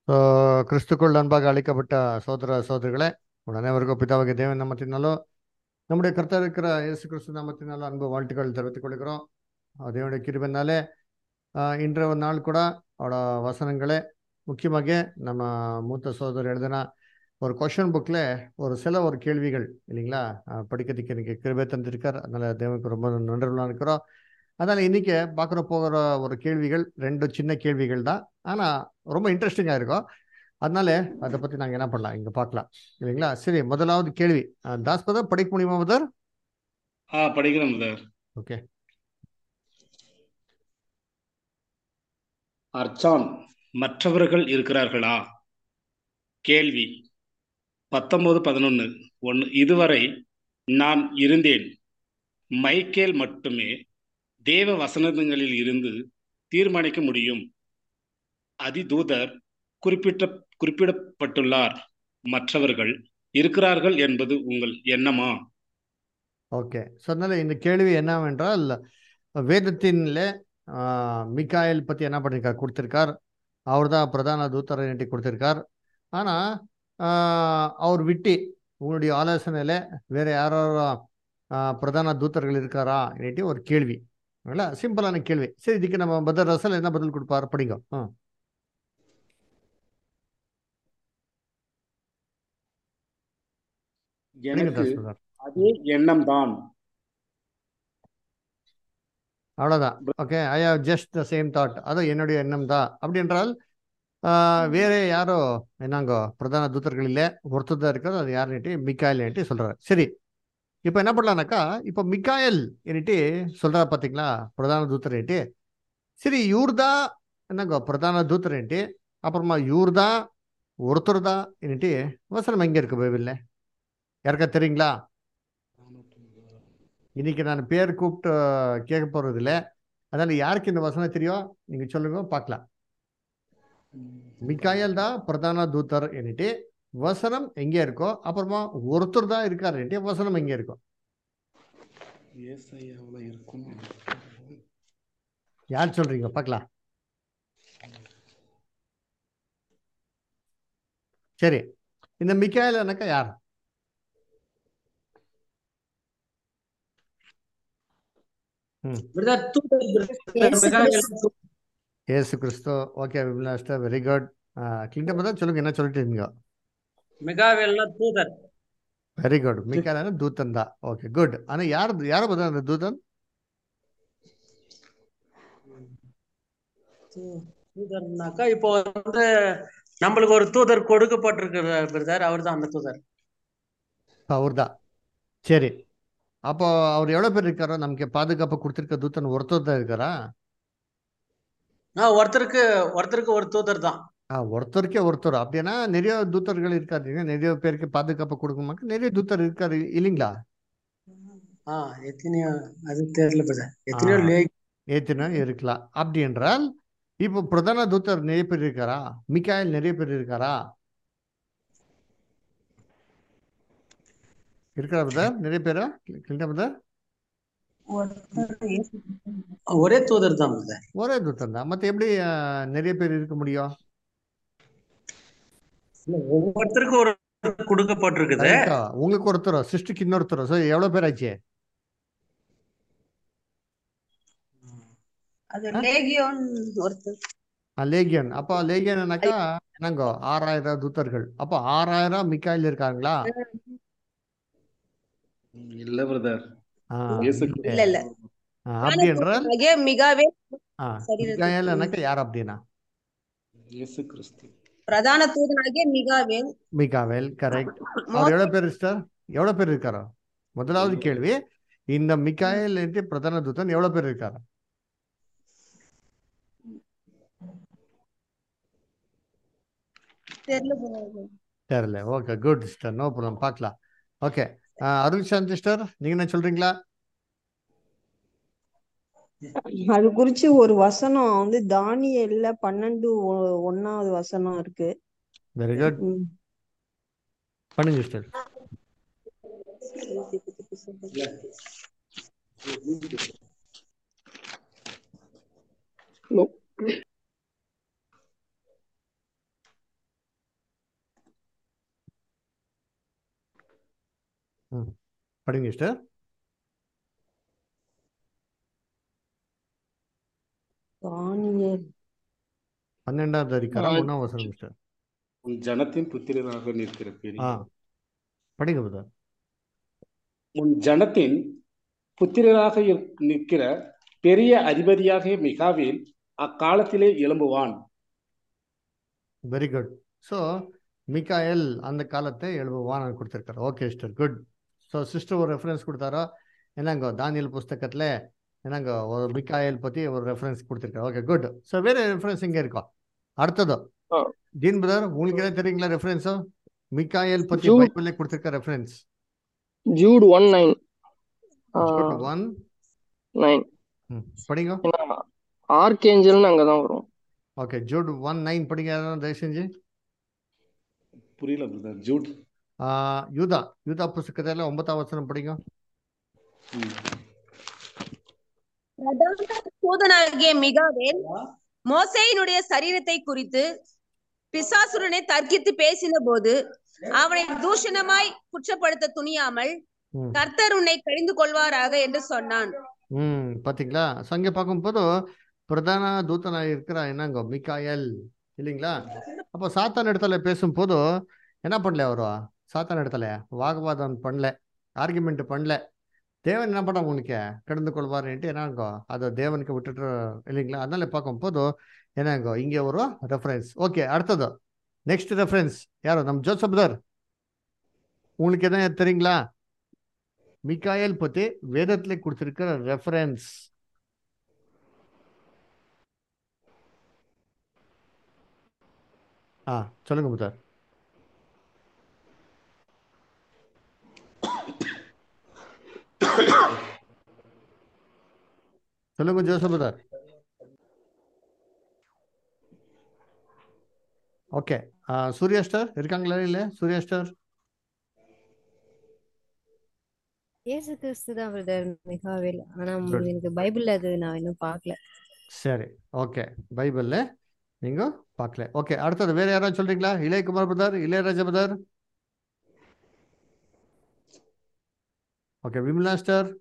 So கிறிஸ்துக்குள் அன்பாக அழைக்கப்பட்ட சோதர சோதரிகளே உங்கள் அனைவருக்கும் பிதாவாகிய தேவன் நாமத்தினாலும் நம்முடைய கர்த்தர் இருக்கிற இயேசு கிறிஸ்து நாமத்தினாலும் அன்பு வாழ்த்துக்கள் தெரிவித்துக் கொள்கிறோம் அஹ் தேவனுடைய கிருபைனாலே அஹ் இன்றைய ஒரு நாள் கூட அவரோட வசனங்களே முக்கியமாக நம்ம மூத்த சோதரர் எழுதின ஒரு கொஷின் புக்கில் ஒரு சில ஒரு கேள்விகள் இல்லைங்களா அஹ் படிக்கிறதுக்கு எனக்கு கிருபை தந்திருக்கார் அதனால தேவனுக்கு ரொம்ப நன்றி இருக்கிறோம் அதனால் இன்னைக்கு பார்க்குற போகிற ஒரு கேள்விகள் ரெண்டு சின்ன கேள்விகள் தான் ஆனால் ரொம்ப இன்ட்ரெஸ்டிங்காக இருக்கும் அதனால அதை பற்றி நாங்கள் என்ன பண்ணலாம் இங்கே பார்க்கலாம் இல்லைங்களா சரி முதலாவது கேள்வி அஹ் தாஸ் பதர் படிக்க முடியுமா பதர் ஆ படிக்கிறேன் பிரதர் ஓகே அர்ச்சான் மற்றவர்கள் இருக்கிறார்களா கேள்வி பத்தொன்பது பதினொன்று ஒன்று இதுவரை நான் இருந்தேன் மைக்கேல் மட்டுமே தேவ வசனங்களில் இருந்து தீர்மானிக்க முடியும் அதிதூதர் குறிப்பிட்ட குறிப்பிடப்பட்டுள்ளார் மற்றவர்கள் இருக்கிறார்கள் என்பது உங்கள் எண்ணமா ஓகே ஸோ அதனால இந்த கேள்வி என்னவென்றால் வேதத்தின்ல மிக்காயல் பற்றி என்ன பண்ணியிருக்கார் கொடுத்திருக்கார் அவர் தான் பிரதான தூத்தரை நீட்டி கொடுத்திருக்கார் ஆனால் அவர் விட்டு உங்களுடைய ஆலோசனையில் வேற யாரோ பிரதான தூத்தர்கள் இருக்காரா நீட்டி ஒரு கேள்வி இல்ல சிம்பிளான கேள்வி சரி இதுக்கு நம்ம பதர் ரசல் என்ன பதில் கொடுப்பார் படிங்க ஆ படிங்க எனக்கு தாஸ் பிரதர் அதே எண்ணம் தான் அவ்வளோதான் okay I have just the same thought அது என்னுடைய எண்ணம் தான் அப்படி என்றால் ஆஹ், வேற யாரோ என்னங்கோ பிரதான தூதர்கள் இல்லை ஒருத்தர் தான் இருக்காது அது யாருன்னுட்டு மிக்காயல் என்ட்டு சொல்றாரு சரி இப்போ என்ன பண்ணலாம்னாக்கா இப்போ மிக்காயல் என்னட்டு சொல்றாரு பார்த்தீங்களா பிரதான தூதர்ன்ட்டு சரி இவர் தான் என்னங்கோ பிரதான தூதர்ன்ட்டு அப்புறமா இவர் தான் ஒருத்தர் தான் என்னட்டு வசனம் எங்கே இருக்கு பைபிளில் யாருக்கா தெரியுங்களா இன்னைக்கு நான் பேர் கூப்பிட்டு கேட்க போறது இல்லை அதனால யாருக்கு இந்த வசனம் தெரியும் நீங்க சொல்லுங்க பார்க்கலாம் மிக்காயல் தான் பிரதான தூதர் என்னட்டு வசனம் எங்கே இருக்கோ அப்புறமா ஒருத்தர் தான் இருக்காரு வசனம் எங்கே இருக்கும் ஏசாயாவில் இருக்கும் யார் சொல்றீங்க பார்க்கலாம் சரி இந்த மிக்காயல்னாக்கா யார் ம் பிரதர் தூதர் இயேசு பிரதர் ஏசு கிறிஸ்து ஓகே விபிலாஸ்டர் வெரி குட் கிங்டம் தான் சொல்லுங்க என்ன சொல்லிட்டு இருக்கீங்க மெகாவேல்னா தூதர் வெரி குட் மிக்காயல் தூதன் தான் ஓகே குட் ஆனா யார் யார பார்த்தா அந்த தூதன் தூ- தூதர்னாக்கா இப்போ வந்து நம்மளுக்கு ஒரு தூதர் கொடுக்கப்பட்டிருக்கிறார் பிரதர் அவர் தான் அந்த தூதர் அவர் தான் சரி அப்போ அவர் எவ்வளவு பேர் இருக்காரோ நமக்கு பாதுகாப்பு கொடுத்திருக்க தூதன் ஒருத்தர் தான் இருக்காரா ஆ ஒருத்தருக்கு ஒருத்தருக்கு ஒரு தூதர் தான் ஆ ஒருத்தருக்கே ஒருத்தர் அப்படின்னா நிறைய தூதர்கள் இருக்காருங்க நிறைய பேருக்கு பாதுகாப்பு கொடுக்குமாக்க நிறைய தூதர் இருக்காரு இல்லைங்களா ஆ எத்தனையோ அது தெரியல பிரதர் எத்தனையோ ஆ. லே ஏத்தினா இருக்கலாம் அப்படி என்றால் இப்போ பிரதான தூதர் நிறைய பேர் இருக்காரா மிக்காயல் நிறைய பேர் இருக்காரா இருக்கிறா பிரதர் நிறைய பேரா கிளிண்டா பிரதர் ஒரே தூதர் தான் பிரதர் ஒரே தூதர் தான் மற்ற எப்படி ஆ, நிறைய பேர் இருக்க முடியும் ஒவ்வொருத்தருக்கும் ஒரு கொடுக்கப்பட்டிருக்குது கரெக்டா உங்களுக்கு ஒருத்தர் சிஸ்டருக்கு இன்னொருத்தர் ஸோ எவ்வளோ பேர் ஆச்சு அது லேகியோன் ஒருத்தர் லேகியன் அப்போ லேகியன்னாக்கா என்னங்கோ ஆறாயிரம் தூதர்கள் அப்போ ஆறாயிரம் மிக்காயில் இருக்காங்களா இல்ல பிரதர் ஆ, இயேசு இல்ல. இல்ல இல்ல ஆ, அப்படி என்றால் ஆகிய மிகாவே ஆ சரீரத்தில் மிக்காயல்னாக்கா யார் அப்படின்னா இயேசு கிறிஸ்து பிரதான தூதனாகிய மிகாவேல் மிகாவேல் கரெக்ட் அவர் எவ்வளோ பேர் சிஸ்டர் எவ்வளோ பேர் இருக்காரோ முதலாவது கேள்வி இந்த மிக்காயல் என்று பிரதான தூதன் எவ்வளோ பேர் இருக்காரு தெரியல போறாரு. தெரியல okay good sister no problem பார்க்கலாம் ஓகே அருள் சாந்த் சிஸ்டர் நீங்க என்ன சொல்றீங்களா அது குறிச்சு ஒரு வசனம் வந்து தானியேல்ல பன்னெண்டு ஒ- ஒண்ணாவது வசனம் இருக்கு வெரி குட் ம். பண்ணுங்க சிஸ்டர் ம் படிங்க சிஸ்டர் தானியேல் பன்னெண்டாவது அதிகாரம் ஆ. ஒன்றாம் வசனம் சிஸ்டர் உன் ஜனத்தின் புத்திரராக நிற்கிற பெரிய ஆ படிங்க பிரதர் உன் ஜனத்தின் புத்திரராக இரு- நிற்கிற பெரிய அதிபதியாக மிகாவேல் அக்காலத்திலே எழும்புவான் வெரி குட் ஸோ மிகாயல் அந்த காலத்தை எழுபவான் கொடுத்துருக்காரு okay sister good so sister ஒரு ரெஃபரன்ஸ் கொடுத்தாரோ என்னங்க தானியல் புஸ்தகத்தில் என்னங்க ஒரு மிகாயல் பற்றி ஒரு ரெஃபரன்ஸ் கொடுத்துருக்காரு ஓகே குட் ஸோ வேறு ரெஃபரன்ஸ் இங்கே இருக்கோம் அடுத்தது ஆ. டீன் பிரதர் உங்களுக்கு எதாவது தெரியுங்களா ரெஃபரன்ஸோ மிகாயல் பற்றி ஜூட். பைபிளில் கொடுத்துருக்க reference Jude one nine one nine ம் படிங்க ஏன்னா ஆர்கேஞ்சல்னு அங்கதான் வரும் ஓகே ஜூட் ஒன் நைன் படிங்க யாராவது தயவு செஞ்சு புரியல பிரதர் ஜூட் ஆ, யூதா யூதா புஸ்தகத்தில் ஒன்பதாம் வசனம் படிங்க ம். பிரதான தூதனாகிய மிகாவேல் மோசேயினுடைய சரீரத்தை குறித்து பிசாசுரனை தர்க்கித்து பேசின போது அவனை தூஷணமாய் குற்றப்படுத்த துணியாமல் ம் கர்த்தர் உன்னை கடிந்து கொள்வாராக என்று சொன்னான் ம் பார்த்தீங்களா ஸோ அங்கே பார்க்கும்போது பிரதான தூதனாக இருக்கிற என்னங்க மிக்காயல் இல்லைங்களா அப்போ சாத்தான் இடத்துல பேசும்போது என்ன பண்ணல அவரு சாத்தான் இடத்துல வாக்குவாதம் பண்ணல ஆர்குமெண்ட் பண்ணல தேவன் என்ன பண்ண உங்களுக்கு கடந்து கொள்வாருன்ட்டு என்னங்கோ அதை தேவனுக்கு விட்டுட்டு இல்லைங்களா அதனால பார்க்கும்போது என்னங்கோ இங்கே ஒரு ரெஃபரன்ஸ் ஓகே அடுத்தது நெக்ஸ்ட் ரெஃபரன்ஸ் யாரோ நம்ம ஜோசப்தர் உங்களுக்கு எதாவது தெரியுங்களா மிக்காயல் பத்தி வேதத்துல கொடுத்திருக்கிற ரெஃபரன்ஸ் ஆ சொல்லுங்க முதர் சொல்லுங்க ஜோசபதர் ஓகே சூர்யா ஸ்டார் இருக்காங்களா இல்ல சூர்யா ஸ்டார் இயேசு கிறிஸ்து தான் பிரதர் மிகாவேல் ஆனா Good. எனக்கு பைபிள்ல அது நான் இன்னும் பார்க்கல சரி ஓகே பைபிள்ல நீங்க பார்க்கல ஓகே அடுத்தது வேற யாராவது சொல்றீங்களா Ilayakumar brother Ilayaraja brother okay Vimala star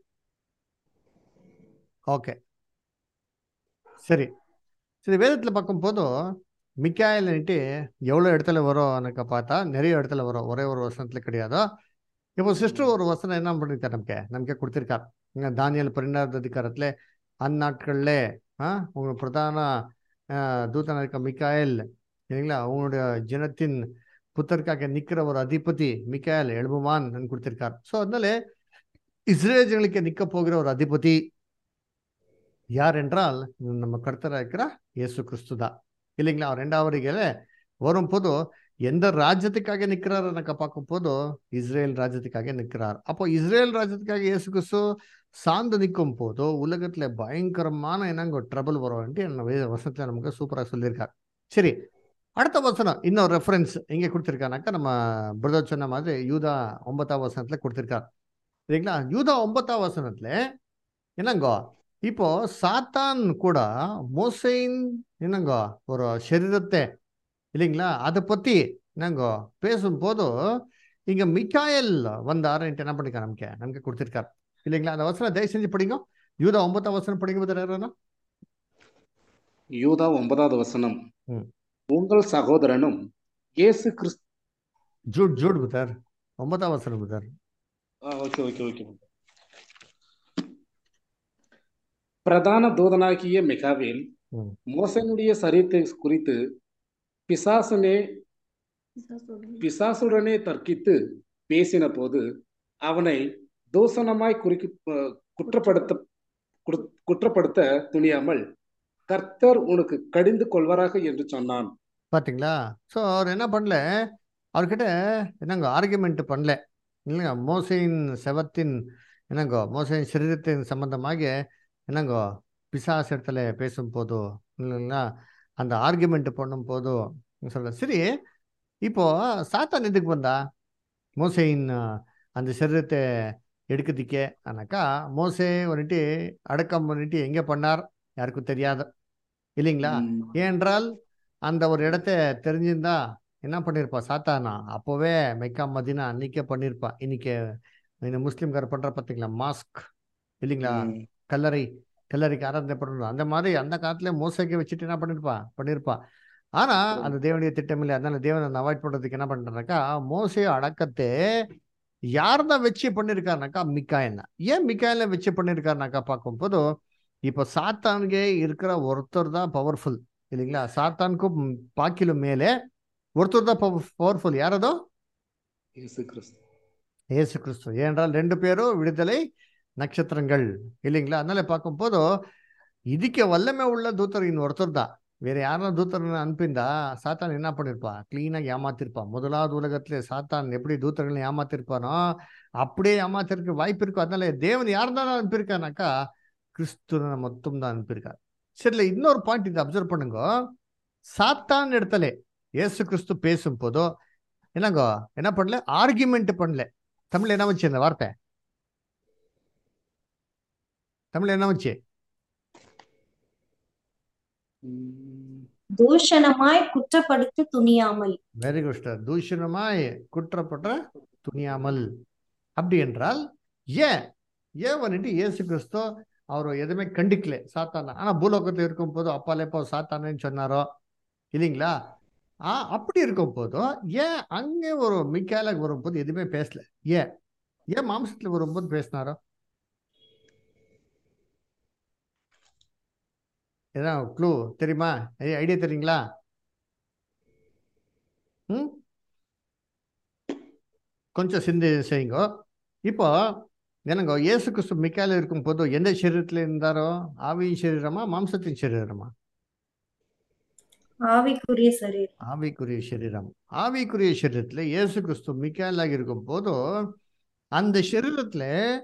okay சரி சரி வேதத்தில் பார்க்கும்போது மிக்காயல்னுட்டு எவ்வளோ இடத்துல வரும் எனக்கு பார்த்தா நிறைய இடத்துல வரும் ஒரே ஒரு வசனத்துல கிடையாதோ இப்போ சிஸ்டர் ஒரு வசனம் என்ன பண்ணிருக்காரு நமக்கு நமக்கு கொடுத்திருக்கார் இங்க தானியல் பன்னெண்டாவது அதிகாரத்துல அந்நாட்கள்ல ஆ உங்க பிரதான ஆஹ், தூதனா இருக்க மிக்காயல் சரிங்களா அவங்களுடைய ஜனத்தின் புத்தருக்காக நிக்கிற ஒரு அதிபதி மிக்காயல் எழுபுமான் கொடுத்திருக்கார் ஸோ அதனால இஸ்ரேல் ஜனங்களுக்கு நிக்க போகிற ஒரு அதிபதி யார் என்றால் நம்ம கர்த்தரா இருக்கிற இயேசு கிறிஸ்து தான் இல்லைங்களா அவர் ரெண்டாவது வரும்போது எந்த ராஜ்யத்துக்காக நிற்கிறார் எனக்கு பார்க்கும் போது இஸ்ரேல் ராஜ்யத்துக்காக நிற்கிறார் அப்போ இஸ்ரேல் ராஜ்யத்துக்காக இயேசு கிறிஸ்து சார்ந்து நிற்கும் போதோ உலகத்துல பயங்கரமான என்னங்க ட்ரபிள் வரும்ன்ட்டு என்ன வேத வசனத்துல நமக்கு சூப்பரா சொல்லியிருக்கார் சரி அடுத்த வசனம் இன்னொரு ரெஃபரன்ஸ் எங்க கொடுத்திருக்கானாக்கா நம்ம பிரதர் சொன்ன மாதிரி யூதா ஒன்பதாம் வசனத்துல கொடுத்திருக்கார் சரிங்களா யூதா ஒன்பதாம் வசனத்துல என்னங்கோ இப்போ சாத்தான் கூட மோசைன் என்னங்கோ ஒரு சரீரத்தை இல்லைங்களா அதை பத்தி என்னங்கோ பேசும்போது இங்க மிக்காயல் வந்தாருன்ட்டு என்ன பண்ணிருக்காரு நமக்கு நமக்கு கொடுத்திருக்காரு இல்லைங்களா அந்த வசனம் தயவு செஞ்சு படிங்க யூதா ஒன்பதாம் வசனம் படிங்க பத்திர யாரும் யூதா ஒன்பதாவது வசனம் ம். உங்கள் சகோதரனும் இயேசு கிறிஸ்து ஜூட் ஜூட் புதர் ஒன்பதாம் வசனம் புதர் ஓகே ஓகே ஓகே பிரதான தூதனாகிய மிகாவேல் ம். மோசனுடைய சரீரத்தை குறித்து பிசாசனே பிசாசுடனே தர்க்கித்து பேசின போது அவனை தூசணமாய் குறிக்கு குற்றப்படுத்த குற்ற- குற்றப்படுத்த துணியாமல் கர்த்தர் உனக்கு கடிந்து கொள்வாராக என்று சொன்னான் பாத்தீங்களா ஸோ அவர் என்ன பண்ணல அவர்கிட்ட என்னங்க ஆர்குமெண்ட் பண்ணல இல்லைங்க மோசையின் செவத்தின் என்னங்கோ மோசையின் சரீரத்தின் சம்பந்தமாக என்னங்கோ பிசாசு இடத்துல பேசும் போதோ இல்லைங்களா அந்த ஆர்குமெண்ட் பண்ணும் போதோ சொல்ல சரி இப்போ சாத்தான் எதுக்கு வந்தா மோசையின் அஹ், அந்த சரீரத்தை எடுக்கிறதுக்கே ஆனாக்கா மோசே வந்துட்டு அடக்கம் பண்ணிட்டு எங்கே பண்ணார் யாருக்கும் தெரியாது இல்லைங்களா ம். ஏனென்றால் அந்த ஒரு இடத்த தெரிஞ்சிருந்தா என்ன பண்ணியிருப்பா சாத்தானா அப்போவே மெக்கா மதினா அன்னைக்கே பண்ணியிருப்பா இன்னைக்கு இந்த முஸ்லீம்கார பண்ற பார்த்தீங்களா மாஸ்க் இல்லைங்களா ம். கல்லறை கல்லறைக்கு ஆராதனை பண்ணணும் அந்த மாதிரி அந்த காலத்துல மோசைக்கு வச்சுட்டு என்ன பண்ணிருப்பா பண்ணிருப்பா ஆனா அந்த தேவனுடைய திட்டம் இல்லை அதனால தேவனை அந்த அவாய்ட் பண்றதுக்கு என்ன பண்றாருனாக்கா மோசைய அடக்கத்தை யார்தான் வச்சு பண்ணிருக்காருனாக்கா மிக்காயன் ஏன் மிக்காயில வச்சு பண்ணிருக்காருனாக்கா பார்க்கும்போது இப்போ சாத்தானுக்கே இருக்கிற ஒருத்தர் தான் பவர்ஃபுல் இல்லைங்களா சாத்தானுக்கும் பாக்கிலும் மேலே ஒருத்தர் தான் பவர்ஃபுல் யாரதோ இயேசு கிறிஸ்து இயேசு கிறிஸ்து ஏனென்றால் ரெண்டு பேரும் விடுதலை நட்சத்திரங்கள் இல்லைங்களா அதனால பார்க்கும்போது இதுக்கு வல்லமை உள்ள தூத்தர் இன் ஒருத்தர் தான் வேற யாரும் தூத்தர் அனுப்பிந்தா சாத்தான் என்ன பண்ணிருப்பா கிளீனாக ஏமாத்திருப்பான் முதலாவது உலகத்துல சாத்தான் எப்படி தூத்தர்களை ஏமாத்திருப்பானோ அப்படியே ஏமாத்திருக்க வாய்ப்பு இருக்கும் அதனால தேவன் யார் தான் அனுப்பியிருக்கானாக்கா கிறிஸ்துவனை மட்டும் தான் அனுப்பியிருக்கார் சரில இன்னொரு பாயிண்ட் இதை அப்சர்வ் பண்ணுங்க சாத்தான் இடத்துல இயேசு கிறிஸ்து பேசும் போதோ என்னங்க என்ன பண்ணல ஆர்கியூமெண்ட் பண்ணல தமிழ்ல என்ன வச்சு இந்த வார்த்தை தமிழ்ல என்ன வச்சு ம். தூஷணமாய் குற்றப்படுத்தி துணியாமல் வெரி குட் ஸ்டார் தூஷணமாய் குற்றப்பட்ட துணியாமல் அப்படி என்றால் ஏன் ஏன் வந்துட்டு இயேசு கிறிஸ்து அவர் எதுவுமே கண்டிக்கல சாத்தான ஆனா பூலோகத்தில் இருக்கும் போது அப்பாலே போ சாத்தானேன்னு சொன்னாரோ இல்லைங்களா ஆ அப்படி இருக்கும் போதும் ஏன் அங்கே ஒரு மிக்காலுக்கு வரும்போது எதுவுமே பேசல ஏன் ஏன் மாம்சத்துல வரும்போது பேசினாரோ ஏதாவது க்ளூ தெரியுமா ஐடியா தெரியுங்களா ம் கொஞ்சம் சிந்தி செய்யுங்க இப்போ என்னங்க இயேசு கிறிஸ்து மிக்கால இருக்கும் போது எந்த சரீரத்தில் இருந்தாரோ ஆவியின் சரீரமா மாம்சத்தின் சரீரமா ஆவிக்குரிய சரீரம் ஆவிக்குரிய சரீரம் ஆவிக்குரிய சரீரத்துல இயேசு கிறிஸ்து மிக்காலாக இருக்கும் போது அந்த சரீரத்துல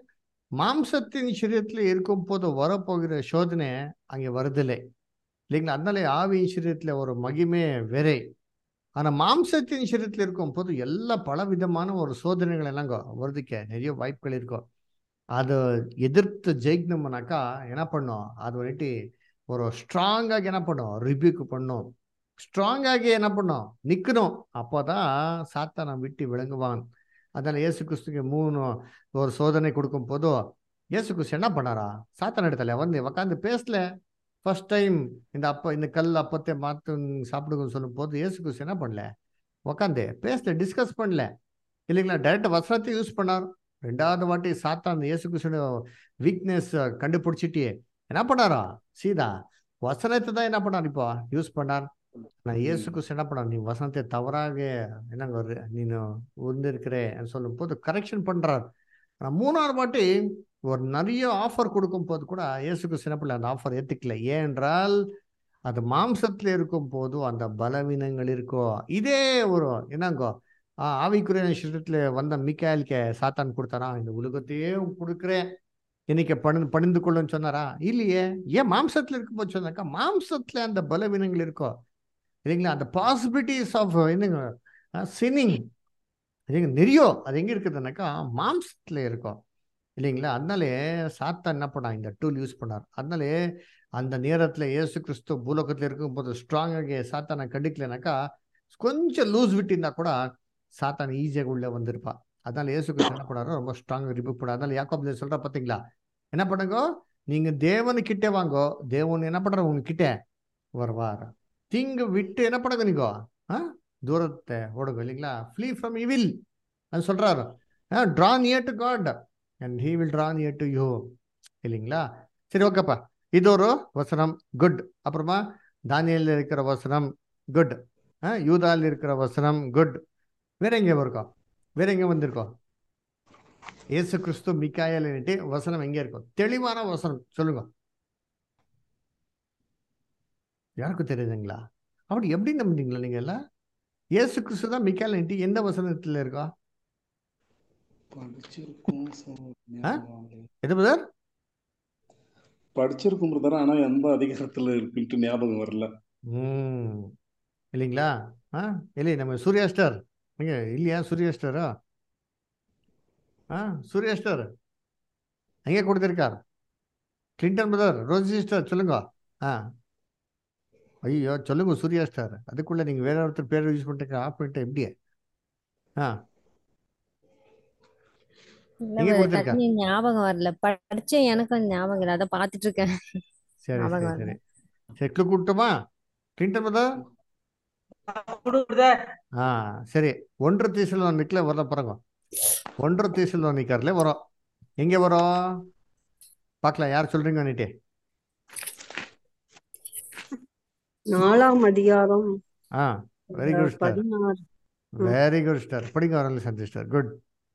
மாம்சத்தின் சரீரத்துல இருக்கும் போது வரப்போகிற சோதனை அங்கே வருதில்லை இல்லைங்களா அதனால ஆவியின் சரீரத்துல ஒரு மகிமே வேறே ஆனா மாம்சத்தின் சரீரத்துல இருக்கும் போது எல்லா பல விதமான ஒரு சோதனைகள் எல்லாம் வருதுக்க நிறைய வாய்ப்புகள் இருக்கும் அதை எதிர்த்து ஜெயிக்கணும்னாக்கா என்ன பண்ணும் அது வந்துட்டு ஒரு ஸ்ட்ராங்காக என்ன பண்ணும் ரிபியூக்கு பண்ணும் ஸ்ட்ராங்காகி என்ன பண்ணும் நிற்கணும் அப்போதான் சாத்தானை விட்டு விளங்குவான் அதனால இயேசு கிறிஸ்துக்கு மூணு ஒரு சோதனை கொடுக்கும் போதோ இயேசு கிறிஸ்து என்ன பண்ணாரா சாத்தான் இடத்துல வந்து உக்காந்து பேசல ஃபர்ஸ்ட் டைம் இந்த அப்ப இந்த கல் அப்பத்தை மாத்து சாப்பிடுங்கன்னு சொல்லும் போது இயேசு கிறிஸ்து என்ன பண்ணல உக்காந்து பேசல டிஸ்கஸ் பண்ணல இல்லைங்களா டைரக்ட் வசனத்தை யூஸ் பண்ணார் ரெண்டாவது வாட்டி சாத்தான் இயேசு கிறிஸ்துவோட வீக்னஸ் கண்டுபிடிச்சிட்டே என்ன பண்ணாரா சீதா வசனத்தை தான் என்ன பண்ணார் இப்போ யூஸ் பண்ணார் நான் இயேசு கிறிஸ்து என்ன பண்ணார் நீ வசனத்தை தவறாக என்னங்க ஒரு நீனு உந்திருக்கிற சொல்லும் போது கரெக்ஷன் பண்றார் ஆனா மூணாவது வாட்டி ஒரு நிறைய ஆஃபர் கொடுக்கும் போது கூட இயேசு கிறிஸ்து என்ன பண்ணல அந்த ஆஃபர் ஏத்துக்கல ஏனென்றால் அது மாம்சத்துல இருக்கும் போது அந்த பலவீனங்கள் இருக்கோ இதே ஒரு என்னங்கோ ஆஹ் ஆவிக்குரிய சரீரத்துல வந்த மிக்காயலுக்கு சாத்தான் கொடுத்தாரா இந்த உலகத்தையே கொடுக்குறேன் இன்னைக்கு பணி பணிந்து கொள்ளுன்னு சொன்னாரா இல்லையே ஏன் மாம்சத்துல இருக்கும்போது சொன்னாக்கா மாம்சத்துல அந்த பலவீனங்கள் இருக்கோ இல்லைங்களா அந்த பாசிபிலிட்டிஸ் ஆஃப் என்னங்க சினிங் இல்லைங்க நிறையோ அது எங்க இருக்குதுனாக்கா மாம்சத்துல இருக்கும் இல்லைங்களா அதனாலே சாத்தான் என்ன பண்ணா இந்த டூல் யூஸ் பண்ணார் அதனாலே அந்த நேரத்துல இயேசு கிறிஸ்து பூலோகத்துல இருக்கும்போது ஸ்ட்ராங்காக சாத்தானை கண்டிக்கலனாக்கா கொஞ்சம் லூஸ் விட்டிருந்தா கூட சாத்தான் ஈஸியாக உள்ள வந்திருப்பா அதனால இயேசு கிறிஸ்து என்ன பண்ணாரோ ரொம்ப ஸ்ட்ராங்காக ரிபுக் பண்ணார் அதனால யாக்கோப்ல சொல்ற பார்த்தீங்களா என்ன பண்ணுங்க நீங்க தேவனு கிட்டே வாங்கோ தேவன் என்ன பண்ற உங்க கிட்ட வருவார் தீங்கு விட்டு என்ன பண்ணுங்க நீங்க ஆ தூரத்தை ஓடுங்க இல்லைங்களா ஃப்ளீ ஃப்ரம் இவில் அது சொல்றாரு draw near to God and he will draw near to you இல்லைங்களா சரி ஓகேப்பா இது ஒரு வசனம் குட் அப்புறமா தானியல்ல இருக்கிற வசனம் குட் யூதால் இருக்கிற வசனம் குட் வேற எங்க இருக்கோம் வேற எங்க வந்திருக்கோம் ஏசு கிறிஸ்து மிக்காயல் வசனம் எங்க இருக்கும் தெளிவான வசனம் சொல்லுங்க யாருக்கும் தெரியுதுங்களா அப்படி எப்படி நம்புறீங்களா நீங்க எல்லாம் ஏசு கிறிஸ்து தான் மிக்காயல் எந்த வசனத்துல இருக்கா படிச்சிருக்கும் எது பிரதர் படிச்சிருக்கும் பிரதர் ஆனா எந்த அதிகாரத்துல இருக்குன்ட்டு ஞாபகம் வரல ம் இல்லைங்களா ஆ இல்லை நம்ம சூர்யா ஸ்டார் நீங்க இல்லையா சூர்யா ஸ்டாரா ஆ சூர்யா ஸ்டார் எங்கே கொடுத்துருக்கார் கிளின்டன் பிரதர் ரோசி ஸ்டார் சொல்லுங்க ஆ ஐயோ சொல்லுங்க சூர்யா ஸ்டார் அதுக்குள்ள நீங்க வேற ஒருத்தர் பேர் யூஸ் பண்ணிட்டு ஆஃப் பண்ணிட்டு எப்படியே ஆ இல்ல எங்க brother, கொடுத்திருக்கா டக்குனு ஞாபகம் வரல படிச்சேன் எனக்கும் ஞாபகம் இல்லை அதை பார்த்துட்டு இருக்கேன் சரி ஞாபகம் சரி வரல சரி சரி கிளு கூட்டுமா கிளின்டன் brother? பிரதர் ஆ சரி ஒன்று தீசில் நிக்கல வரல பாருங்க ஒன்று தீசில் நிற்கார்ல வரும் எங்கே வரும் பார்க்கலாம் யார் சொல்றீங்க நீட்டே நாலாம் அதிகாரம் ஆ வெரி குட் ஸ்டார் பதினாறு ம். வெரி குட் ஸ்டார் படிங்க வரல சந்தி ஸ்டார் குட்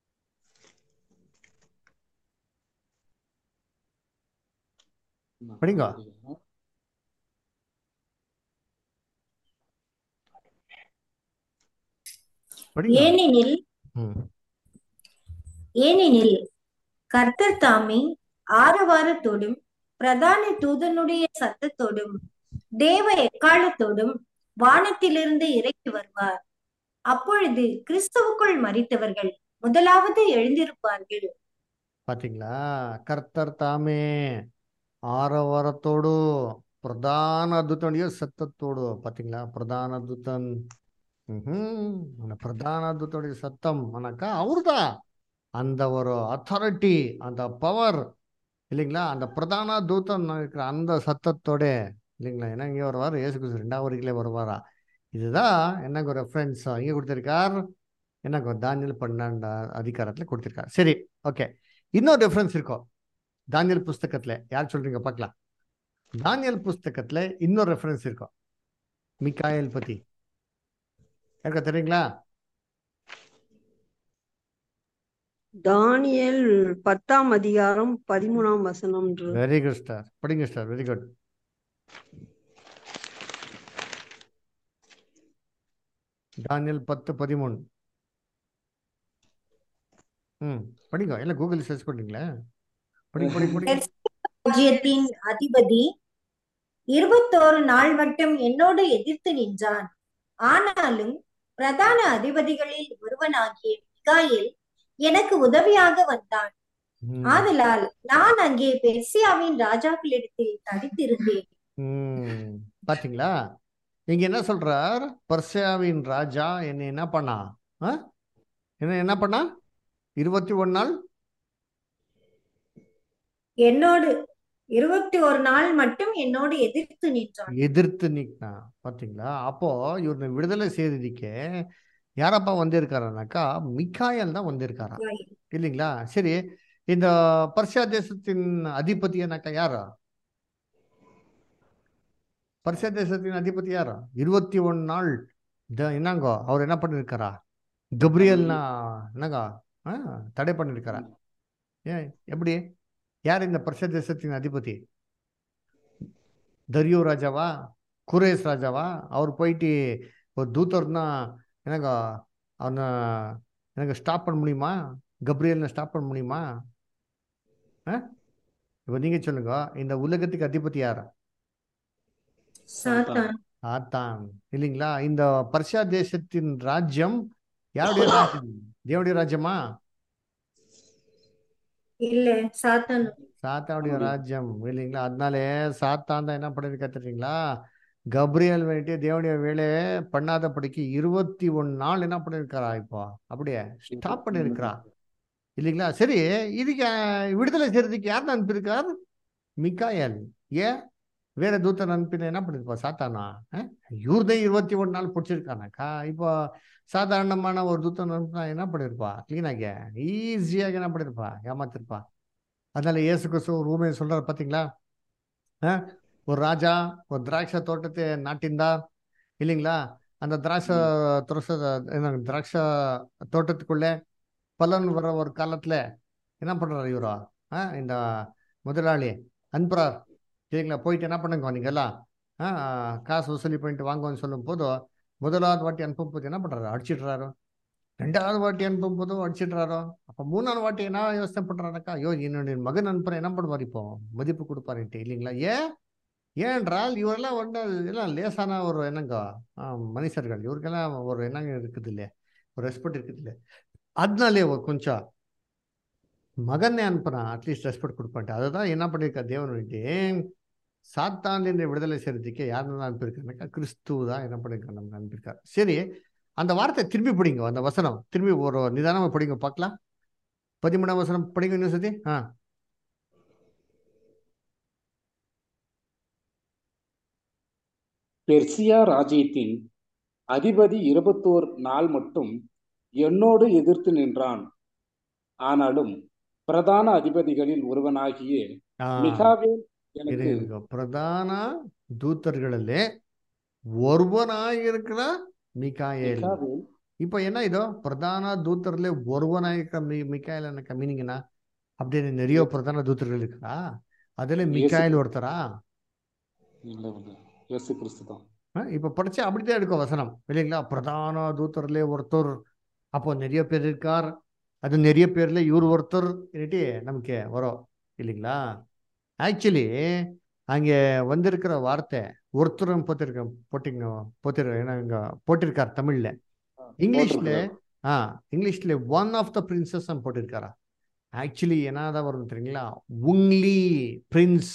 படிங்க படிங்க ஏனெனில் ம் ஏனெனில் கர்த்தர் தாமே ஆரவாரத்தோடும் பிரதான தூதனுடைய சத்தத்தோடும் தேவ எக்காலத்தோடும் வானத்திலிருந்து இறங்கி வருவார் அப்பொழுது கிறிஸ்துவுக்குள் மரித்தவர்கள் முதலாவது எழுந்திருப்பார்கள் பாத்தீங்களா கர்த்தர் தாமே ஆரவாரத்தோடு பிரதான தூதனுடைய சத்தத்தோடு பாத்தீங்களா பிரதான தூதன் ம்ஹும். அந்த பிரதான தூதனுடைய சத்தம் ஆனாக்கா அவர்தான் அந்த ஒரு அத்தாரிட்டி அந்த பவர் இல்லைங்களா அந்த பிரதான தூதன் இருக்கிற அந்த சத்தத்தோட இல்லைங்களா ஏன்னா இங்கே வருவார் இயேசு கிறிஸ்து ரெண்டாவது வரைக்கிலே வருவாரா இதுதான் எனக்கு ஒரு ரெஃபரன்ஸ் இங்கே கொடுத்திருக்கார் எனக்கு ஒரு தானியல் பன்னெண்டு அதிகாரத்தில் கொடுத்திருக்கார் சரி ஓகே இன்னொரு ரெஃபரன்ஸ் இருக்கும் தானியல் புஸ்தகத்துல யார் சொல்றீங்க பார்க்கலாம் தானியல் புஸ்தகத்துல இன்னொரு ரெஃபரன்ஸ் இருக்கும் மிக்காயல் பத்தி யாருக்கா தெரியுங்களா தானியேல் பத்தாம் அதிகாரம் பதிமூணாம் வசனம்ன்றது வெரி குட் ஸ்டார் படிங்க ஸ்டார் வெரி குட் தானியல் பத்து பதிமூணு ம் படிங்க எல்லாம் கூகுள் சர்ச் பண்ணீங்களா படிங்க படிங்க படிங்க ராஜ்யத்தின் அதிபதி இருபத்தோரு நாள் மட்டும் என்னோடு எதிர்த்து நின்றான் ஆனாலும் பிரதான அதிபதிகளில் ஒருவனாகிய மிகாயேல் எனக்கு உதவியாக வந்தான் ம், ஆதலால் நான் அங்கே பெர்சியாவின் ராஜாக்களிடத்தில் தடித்திருந்தேன் ம் பாத்தீங்களா இங்க என்ன சொல்றார் பர்சியாவின் ராஜா என்ன என்ன பண்ணா ஆ? என்ன என்ன பண்ணா இருபத்தி ஒரு நாள் என்னோடு இருபத்தி ஒரு நாள் மட்டும் என்னோடு எதிர்த்து நின்றான் எதிர்த்து நிற்கா பாத்தீங்களா அப்போ இவரை விடுதலை செய்ததுக்கே யாரப்பா வந்திருக்காருனாக்கா மிக்காயல் தான் வந்திருக்காரா இல்லைங்களா சரி இந்த பர்ஷியா தேசத்தின் அதிபதி என்னக்கா யாரா பர்ஷியா தேசத்தின் அதிபதி யாரா இருபத்தி ஒன்னு நாள் த- என்னங்கோ அவர் என்ன பண்ணிருக்காரா கப்ரியல்னா என்னங்க ஆ, தடை பண்ணிருக்காரா ஏன் எப்படி யார் இந்த பர்ஷியா தேசத்தின் அதிபதி தரியு ராஜாவா குரேஸ் ராஜாவா அவர் போயிட்டு ஒரு தூதர்னா எனக்கு அவனை எனக்கு ஸ்டாப் பண்ண முடியுமா கப்ரியல்னை ஸ்டாப் பண்ண முடியுமா ஆ இப்போ நீங்க சொல்லுங்க இந்த உலகத்துக்கு அதிபதி யார் சாத்தான் ஆத்தான் இல்லைங்களா இந்த பர்ஷியா தேசத்தின் ராஜ்யம் யாருடைய ராஜ்யம் தேவனுடைய ராஜ்யமா இல்ல சாத்தான் சாத்தாவுடைய ராஜ்யம் இல்லைங்களா அதனாலே சாத்தான் தான் என்ன பண்ணிருக்கா தெரியுங்களா கப்ரியல் வேண்டி தேவனுடைய வேலையை பண்ணாதபடிக்கு இருபத்தி ஒன்னு நாள் என்ன பண்ணிருக்காரா இப்போ அப்படியே ஸ்டாப் பண்ணிருக்கிறா இல்லைங்களா சரி இதுக்கு அஹ், விடுதலை செய்யறதுக்கு யார் அனுப்பியிருக்கார் மிக்காயல் ஏன் வேற தூத்தன் அனுப்பின என்ன பண்ணிருப்பா சாத்தானா இவர்தான் இருபத்தி ஒன்று நாள் பிடிச்சிருக்கானாக்கா இப்போ சாதாரணமான ஒரு தூத்தன் அனுப்பினா என்ன பண்ணிருப்பா கிளீனாக ஈஸியாக என்ன பண்ணிருப்பா ஏமாத்திருப்பா அதனால இயேசு கிறிஸ்து ஒரு ஊமையை சொல்றாரு பாத்தீங்களா ஆ? ஒரு ராஜா ஒரு திராட்சை தோட்டத்தை நாட்டின்றார் இல்லைங்களா அந்த திராட்சை துரச என்ன திராட்சை தோட்டத்துக்குள்ளே பலன் வர ஒரு காலத்துல என்ன பண்றாரு இவரா ஆ இந்த முதலாளி அனுப்புறார் சரிங்களா போயிட்டு என்ன பண்ணுங்க நீங்க எல்லாம் ஆ காசு வசூலி பண்ணிட்டு வாங்கன்னு சொல்லும் போது முதலாவது வாட்டி அனுப்பும் போது என்ன பண்றாரு அடிச்சிடுறாரு ரெண்டாவது வாட்டி அனுப்பும் போதும் அடிச்சிடுறாரோ அப்ப மூணாவது வாட்டி என்ன யோசனை பண்றாருக்கா ஐயோ என்னுடைய மகன் அனுப்புறேன் என்ன பண்ணுவார் இப்போ மதிப்பு கொடுப்பாருன்ட்டு இல்லைங்களா ஏன் ஏனென்றால் இவரெல்லாம் வந்து எல்லாம் லேசான ஒரு என்னங்க ஆ, மனுஷர்கள் இவருக்கெல்லாம் ஒரு என்னங்க இருக்குது இல்லையா ஒரு ரெஸ்பெக்ட் இருக்குது இல்லையா அதனாலே ஒரு கொஞ்சம் மகனை அனுப்புனா அட்லீஸ்ட் ரெஸ்பெக்ட் கொடுப்பான்ட்டு அதை தான் என்ன பண்ணியிருக்கா தேவன் வேண்டி சாத்தாண்டின்ற விடுதலை செய்யறதுக்கு யாருன்னு அனுப்பியிருக்காருனாக்கா கிறிஸ்து தான் என்ன பண்ணியிருக்காரு நமக்கு அனுப்பியிருக்காரு சரி அந்த வார்த்தை திரும்பி படிங்க அந்த வசனம் திரும்பி ஒரு நிதானமா படிங்க பார்க்கலாம் பதிமூணாம் வசனம் படிங்க இன்னும் சதி ஆ பெர்சியா ராஜ்யத்தின் அதிபதி இருபத்தோர் நாள் மட்டும் என்னோடு எதிர்த்து நின்றான் ஆனாலும் பிரதான அதிபதிகளில் ஒருவனாகிய ஆ மிகாவேல் எனக்கு இருங்க பிரதான தூதர்களಲ್ಲೇ ஒருவனாயிருக்கிற மிகாயேಲ್ மிகாவேல் இப்போ என்ன இதோ பிரதான தூதர்ல ஒருவனாயிருக்கிற மி மிகாயல் என்ன மீனிங் என்ன அப்படின்னு நிறைய பிரதான தூதர்கள் இருக்கா அதுல இயேசு மிகாயல் ஒருத்தரா இல்ல இல்ல இயேசு கிறிஸ்து தான் ஆ, இப்ப படிச்சா அப்படிதான் இருக்கும் வசனம் இல்லைங்களா பிரதான தூதர்ல ஒருத்தர் அப்போ நிறைய பேர் இருக்கார் அது நிறைய பேர்ல இவர் ஒருத்தர் என்னட்டு நமக்கு வரும் இல்லைங்களா ஆக்சுவலி அங்கே வந்திருக்கிற வார்த்தை ஒருத்தரும் போட்டிருக்க போட்டிங்க போட்டிரு ஏன்னா இங்க போட்டிருக்கார் தமிழ்ல இங்கிலீஷ்ல போட்டிருக்கிறார் ஆ இங்கிலீஷ்ல ஒன் ஆஃப் த பிரின்சஸ் போட்டிருக்காரா ஆக்சுவலி என்னதான் வரும் தெரியுங்களா உங்லி பிரின்ஸ்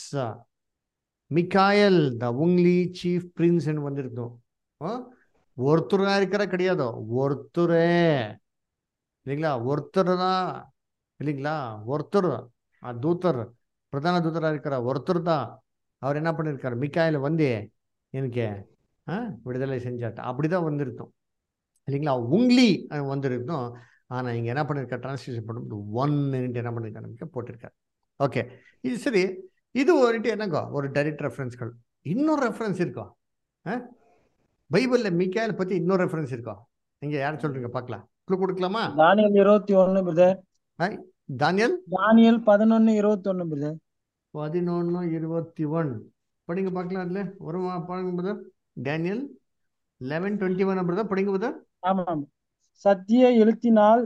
மிக்காயல் த உங்லி சீஃப் பிரின்ஸ் வந்திருந்தோம் ஆ? ஒருத்தரா இருக்கிற கிடையாது ஒருத்தரே இல்லைங்களா ஒருத்தர் தான் இல்லைங்களா ஒருத்தர் ஆ தூதர் பிரதான தூதரா இருக்கிற ஒருத்தர் தான் அவர் என்ன பண்ணியிருக்காரு மிக்காயில வந்து எனக்கு ஆ விடுதலை செஞ்சாட்டு அப்படிதான் வந்திருந்தோம் இல்லைங்களா உங்லி அஹ், வந்திருந்தோம் ஆனா இங்க என்ன பண்ணிருக்காரு டிரான்ஸ்லேஷன் பண்ணும்போது ஒன் என்ன பண்ணிருக்காரு நமக்கு போட்டிருக்காரு ஓகே இது சரி இது வந்துட்டு என்னங்க ஒரு டைரக்ட் ரெஃபரன்ஸ்கள் இன்னொரு ரெஃபரன்ஸ் இருக்கா ஆ பைபிள்ல மிக்காயல் பத்தி இன்னொரு ரெஃபரன்ஸ் இருக்கா நீங்க யார் சொல்றீங்க பார்க்கலாம் க்ளூ கொடுக்கலாமா தானியல் இருபத்தி ஒண்ணு பிரதர் ஹாய் தானியல் தானியல் பதினொன்னு இருபத்தி ஒண்ணு பிரதர் பதினொன்று இருபத்தி ஒன் படிங்க பார்க்கலாம் அதுல வருமா பாருங்க brother Daniel eleven twenty one brother படிங்க பிரதர் ஆமாம் சத்திய எழுத்தினால்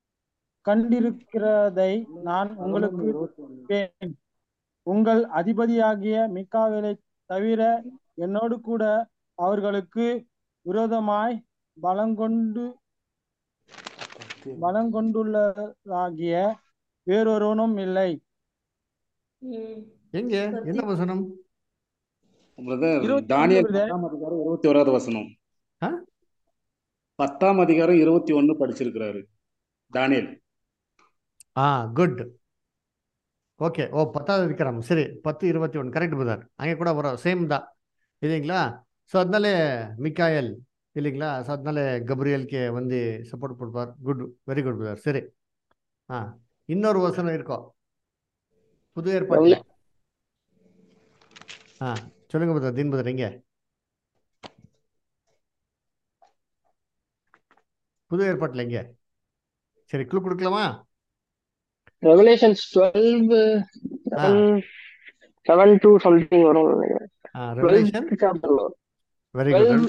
கண்டிருக்கிறதை நான் உங்களுக்கு இருப்பேன். உங்கள் அதிபதியாகிய மிக்காவேலை தவிர என்னோடு கூட அவர்களுக்கு விரோதமாய் பலங்கொண்டு பலங்கொண்டுள்ளதாகிய வேறொருவனும் இல்லை எங்க என்ன வசனம் பிரதர் இருபத்தி ஒண்ணு தானியல் பிரதர் பத்தாம் அதிகாரம் இருபத்தி ஓராவது வசனம் ஆ பத்தாம் அதிகாரம் இருபத்தி ஒண்ணு படிச்சிருக்கிறாரு தானியல் ஆ குட் ஓகே ஓ பத்தாவது அதிகாரம் சரி பத்து இருபத்தி ஒன்று கரெக்ட் பிரதர் அங்கே கூட வரும் சேம் தான் இல்லைங்களா ஸோ அதனால மிக்காயல் இல்லைங்களா ஸோ அதனால கப்ரியல்க்கு வந்து சப்போர்ட் கொடுப்பார் குட் வெரி குட் பிரதர் சரி ஆ இன்னொரு வசனம் இருக்கும் புது ஏற்பாட்டில் ஆ சொல்லுங்க பிரதர் தீன் பிரதர் எங்க புது ஏற்பாட்டில் எங்க சரி க்ளூ கொடுக்கலாமா revelations twelve ah seven seven to something வரும் நினைக்கிறேன் ஆ டுவெல்த் ரெவலேஷன் சாப்டர்ல வரும் வெரி குட் டுவெல்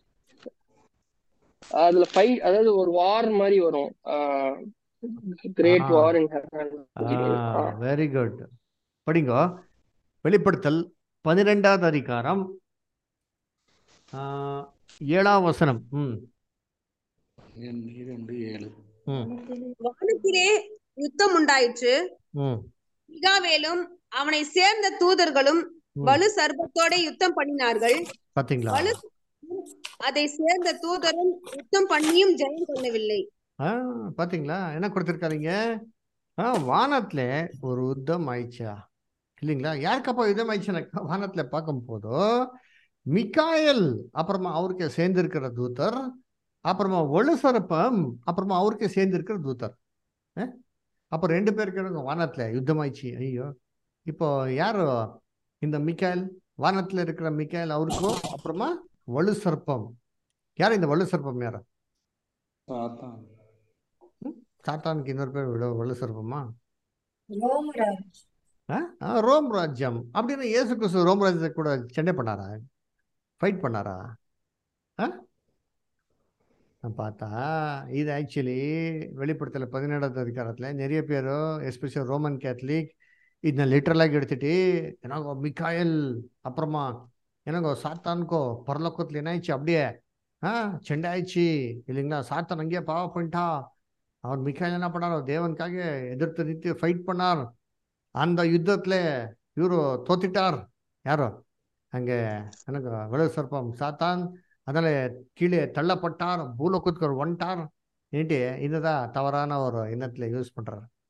அதுல ஃபைட் அதாவது ஒரு வார் மாதிரி வரும் great ah war in heaven ah very good படிங்கோ வெளிப்படுத்தல் பன்னிரெண்டாவது அதிகாரம் ஆ, ஏழாம் வசனம் ம் இரண்டு ஏழு ம் வானத்திலே யுத்தம் உண்டாயிற்று ம் மிகாவேலும் அவனை சேர்ந்த தூதர்களும் ம் வலு சர்ப்பத்தோட யுத்தம் பண்ணினார்கள் பாத்தீங்களா வலு அதை சேர்ந்த தூதரும் யுத்தம் பண்ணியும் ஜெயம் கொள்ளவில்லை ஆ பாத்தீங்களா என்ன கொடுத்துருக்காருங்க ஆ வானத்துல ஒரு யுத்தம் ஆயிடுச்சா இல்லைங்களா யாருக்கப்பா யுத்தம் ஆயிடுச்சுனாக்கா வானத்துல பார்க்கும் போதோ மிக்காயல் அப்புறமா அவருக்கு சேர்ந்திருக்கிற தூதர் அப்புறமா ஒளு சர்ப்பம் அப்புறமா அவருக்கு சேர்ந்திருக்கிற தூதர் ஆ? அப்போ ரெண்டு பேருக்கு எனக்கு வானத்துல யுத்தம் ஆயிடுச்சு ஐயோ இப்போ யாரு இந்த மிக்காயல் வானத்துல இருக்கிற மிக்காயல் அவருக்கும் அப்புறமா வலு சர்ப்பம் யார் இந்த வலு சர்ப்பம் யாரு சாத்தான் ம்? சாத்தானுக்கு இன்னொரு பேர் விட வலு சர்ப்பமா ரோமராஜ் ஆ? ஆ, ரோம் ராஜ்யம் அப்படின்னு இயேசு கிறிஸ்து ரோம் ராஜ்யத்தை கூட சண்டை பண்ணாரா ஃபைட் பண்ணாரா ஆ நான் பார்த்தா இது ஆக்சுவலி வெளிப்படுத்தல பதினேழாவது அதிகாரத்தில் நிறைய பேர் எஸ்பெஷல் ரோமன் கேத்தலிக் ಇದನ್ನ ಲಿಟ್ರಲ್ ಆಗಿ எடுத்துட்டு ஏன்னாங்கோ மிக்காயல் அப்புறமா ஏன்னாங்கோ சாத்தானுக்கோ பரலோகத்தில் என்ன ஆயிடுச்சு அப்படியே ஆ சண்டை ஆயிடுச்சு இல்லைங்களா சாத்தான் அங்கேயே பாவ பண்ணிட்டா அவன் மிக்காயல் என்ன பண்ணாரோ தேவனுக்காக எதிர்த்து நிறுத்தி ஃபைட் பண்ணார் அந்த யுத்தத்தில் இವರು தோத்திட்டார் யாரோ அங்கே எனக்கு விளை சர்ப்பம் சாத்தான் அதில் கீழே தள்ளப்பட்டார் பூலோகத்துக்கு வந்துட்டார் ஏன்ட்டு இதுதான் தவறான ஒரு எண்ணத்தில் யூஸ் பண்ணுறாரு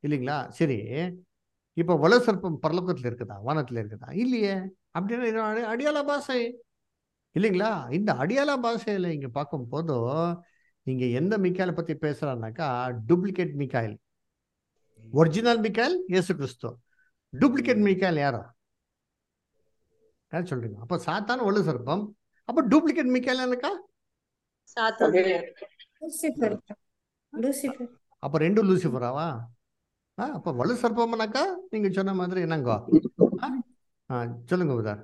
இல்லைங்களா சரி இப்போ வலு சர்ப்பம் பரலோகத்துல இருக்குதா வானத்துல இருக்குதா இல்லையே அப்படின்னா இது அடி- அடியாள பாஷை இல்லைங்களா இந்த அடியாள பாஷையில இங்க பார்க்கும் போது இங்க எந்த மிக்காயலை பத்தி பேசுறாருனாக்கா டூப்ளிகேட் மிக்காயில் ஒரிஜினல் மிக்காயில் இயேசு கிறிஸ்து டூப்ளிகேட் மிக்காயில் யாரோ யார் சொல்றீங்க அப்ப சாத்தான் வலு சர்ப்பம் அப்ப டூப்ளிகேட் மிக்காயில் எனக்கா சாத்தான் லூசிஃபர் லூசிஃபர் அப்ப ரெண்டு லூசிஃபராவா ஆ அப்ப வலு சர்ப்பம்னாக்கா நீங்க சொன்ன மாதிரி என்னங்கோ ஆ? ஆ, சொல்லுங்க உதார்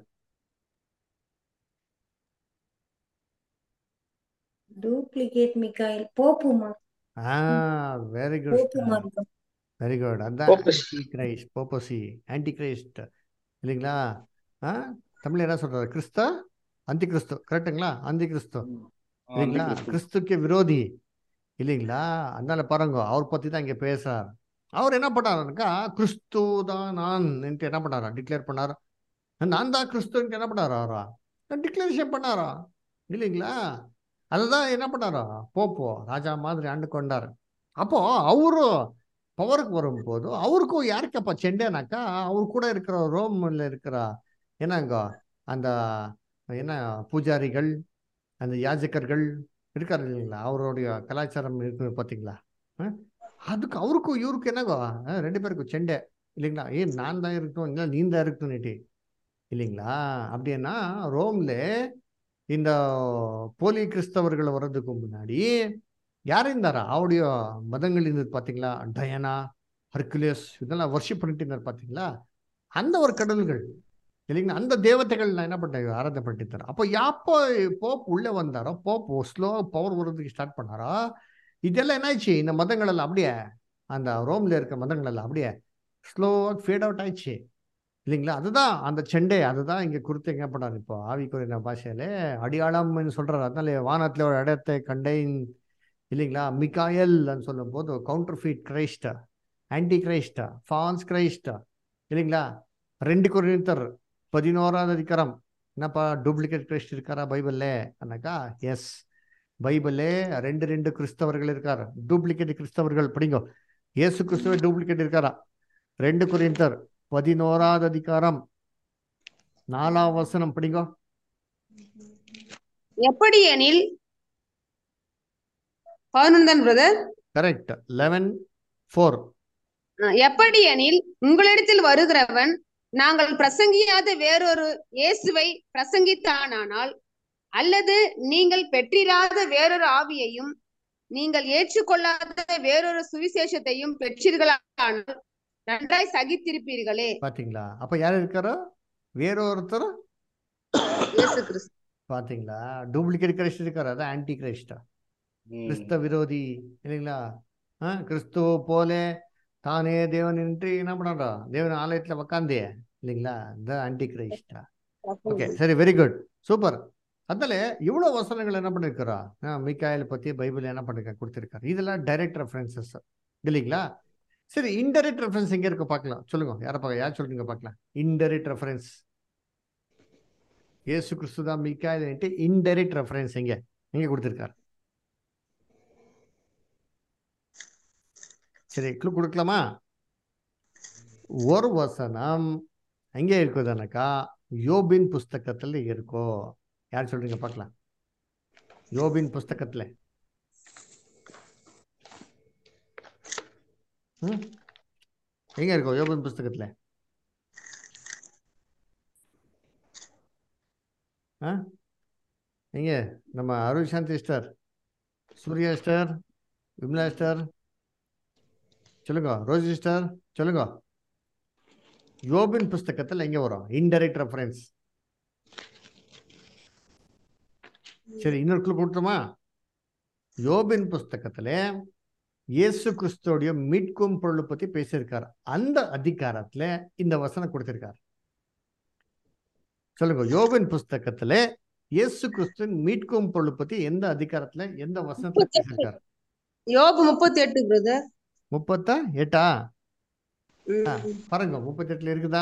டூப்ளிகேட் மிக்காயில் போப்புமா ஆ வெரி குட் போப்புமா இருக்கும் வெரி குட் அதான் Popes. Antichrist papacy antichrist இல்லைங்களா ஆ தமிழ் என்ன சொல்றாரு கிறிஸ்த அந்தி கிறிஸ்து கரெக்டுங்களா அந்தி கிறிஸ்து இல்லைங்களா கிறிஸ்துக்கு விரோதி இல்லைங்களா அதனால பாருங்க அவர் பத்தி தான் இங்க பேசுறார் அவர் என்ன பண்ணாருனாக்கா கிறிஸ்து தான் நான் என்ன பண்ணாரா டிக்ளேர் பண்ணாரா நான் தான் கிறிஸ்துன்னு என்ன பண்ணாரா அவரா டிக்ளரேஷன் பண்ணாரா இல்லைங்களா அதுதான் என்ன பண்ணாரா போப்போ ராஜா மாதிரி ஆண்டு கொண்டாரு அப்போ அவரு பவருக்கு வரும்போது அவருக்கும் யாருக்கப்பா செண்டேனாக்கா அவர் கூட இருக்கிற ரோம்ல இருக்கிற என்னங்க அந்த என்ன பூஜாரிகள் அந்த யாஜகர்கள் இருக்காரு இல்லைங்களா அவருடைய கலாச்சாரம் இருக்கு பார்த்தீங்களா அஹ்? அதுக்கு அவருக்கும் இவருக்கும் என்னங்கோ அஹ், ரெண்டு பேருக்கும் செண்டை இல்லைங்களா ஏன் நான் தான் இருக்கட்டும் இல்லை நீ தான் இருக்கட்டும் இல்லைங்களா அப்படின்னா ரோம்ல இந்த போலி கிறிஸ்தவர்கள் வர்றதுக்கு முன்னாடி யார் இருந்தாரா அவருடைய மதங்கள் இருந்தது பார்த்தீங்களா டயனா ஹர்குலியஸ் இதெல்லாம் வர்ஷிப் பண்ணிட்டு இருந்தார் பார்த்தீங்களா அந்த ஒரு கடவுள்கள் இல்லைங்களா அந்த தேவதைகள் நான் என்ன பண்ணேன் ஆராதனை பண்ணிட்டு இருந்தார் அப்போ யாப்போ போப் உள்ளே வந்தாரோ போப் ஸ்லோ பவர் வர்றதுக்கு ஸ்டார்ட் பண்ணாரோ இதெல்லாம் என்னாச்சு இந்த மதங்கள் எல்லாம் அப்படியே அந்த ரோம்ல இருக்க மதங்கள் எல்லாம் அப்படியே ஸ்லோவாக ஃபேட் அவுட் ஆயிடுச்சு இல்லைங்களா அதுதான் அந்த செண்டே அதுதான் இங்க குறித்து என்ன பண்ணாரு இப்போ ஆவிக்குரிய பாஷையில அடியாளம்னு சொல்றாரு அதனால வானத்துல ஒரு இடத்தை கண்டேன் இல்லைங்களா மிகாயல் சொல்லும் போது கவுண்டர் ஃபீட் கிரைஸ்டா ஆன்டி கிரைஸ்டா ஃபான்ஸ் கிரைஸ்டா இல்லைங்களா ரெண்டு குறித்தர் பதினோராவது அதிகாரம் என்னப்பா டூப்ளிகேட் கிரைஸ்ட் இருக்காரா பைபிள்ல அண்ணாக்கா எஸ் பைபிளே ரெண்டு ரெண்டு கிறிஸ்தவர்கள் இருக்காரு டூப்ளிகேட் கிறிஸ்தவர்கள் படிங்கோ இயேசு கிறிஸ்துவ டூப்ளிகேட் இருக்காரா ரெண்டு குறிந்தர் பதினோராவது அதிகாரம் நாலாம் வசனம் படிங்கோ எப்படி எனில் பதினொன்றாம் பிரதர் கரெக்ட் லெவன் ஃபோர் எப்படி எனில் உங்களிடத்தில் வருகிறவன் நாங்கள் பிரசங்கியாத வேறொரு இயேசுவை பிரசங்கித்தானானால் அல்லது நீங்கள் பெற்றிராத வேறொரு ஆவியையும் நீங்கள் ஏற்றுக்கொள்ளாத வேறொரு சுவிசேஷத்தையும் பெற்றீர்களானால் நன்றாய் சகித்திருப்பீர்களே பாத்தீங்களா அப்ப யார் இருக்காரோ வேற ஒருத்தர் இயேசு கிறிஸ்து பாத்தீங்களா டூப்ளிகேட் கிரைஸ்ட் இருக்காரு அதான் ஆன்டி கிரைஸ்டா கிறிஸ்த விரோதி இல்லைங்களா ஆ கிறிஸ்துவ போல தானே தேவன் என்று என்ன பண்றா தேவன் ஆலயத்துல உக்காந்தே இல்லைங்களா இந்த ஆன்டி கிரைஸ்டா ஓகே சரி வெரி குட் சூப்பர் அதனால இவ்வளவு வசனங்கள் என்ன பண்ணிருக்கிறா மிக்காயில் பத்தி பைபிள் என்ன பண்ணிருக்கா கொடுத்திருக்காரு இதெல்லாம் டைரக்ட் ரெஃபரன்சஸ் இல்லைங்களா சரி இன்டைரக்ட் ரெஃபரன்ஸ் எங்க இருக்கு பார்க்கலாம் சொல்லுங்க யார பார்க்க யார் சொல்றீங்க பார்க்கலாம் இன்டைரக்ட் ரெஃபரன்ஸ் இயேசு கிறிஸ்து தான் மிக்காயில் இன்டைரக்ட் ரெஃபரன்ஸ் எங்க எங்க கொடுத்திருக்காரு சரி க்ளூ கொடுக்கலாமா ஒரு வசனம் எங்கே இருக்குதுனாக்கா யோபின் புஸ்தகத்துல இருக்கோ யார் சொல்றீங்க பார்க்கலாம் யோபின் புஸ்தகத்துல ம் எங்க இருக்கோ யோபின் புஸ்தகத்துல ஆ எங்க நம்ம அருள் சாந்தி ஸ்டர் சூர்யா ஸ்டர் விமலா ஸ்டர் சொல்லுங்க ரோஜி ஸ்டர் சொல்லுங்க யோபின் புஸ்தகத்தில் எங்க வரும் இன்டைரக்ட் ரெஃபரன்ஸ் சரி இன்னொரு clue கொடுத்துமா யோபின் புஸ்தகத்துல இயேசு கிறிஸ்துவோடைய மீட்கும் பொருளை பத்தி பேசியிருக்காரு அந்த அதிகாரத்துல இந்த வசனம் கொடுத்திருக்காரு சொல்லுங்க யோபின் புஸ்தகத்துல இயேசு கிறிஸ்துவின் மீட்கும் பொருளை பத்தி எந்த அதிகாரத்துல எந்த வசனத்துல பேசியிருக்காரு யோபு முப்பத்தி எட்டு பிரதர் முப்பத்தா எட்டா ஆ, பாருங்க முப்பத்தி எட்டுல இருக்குதா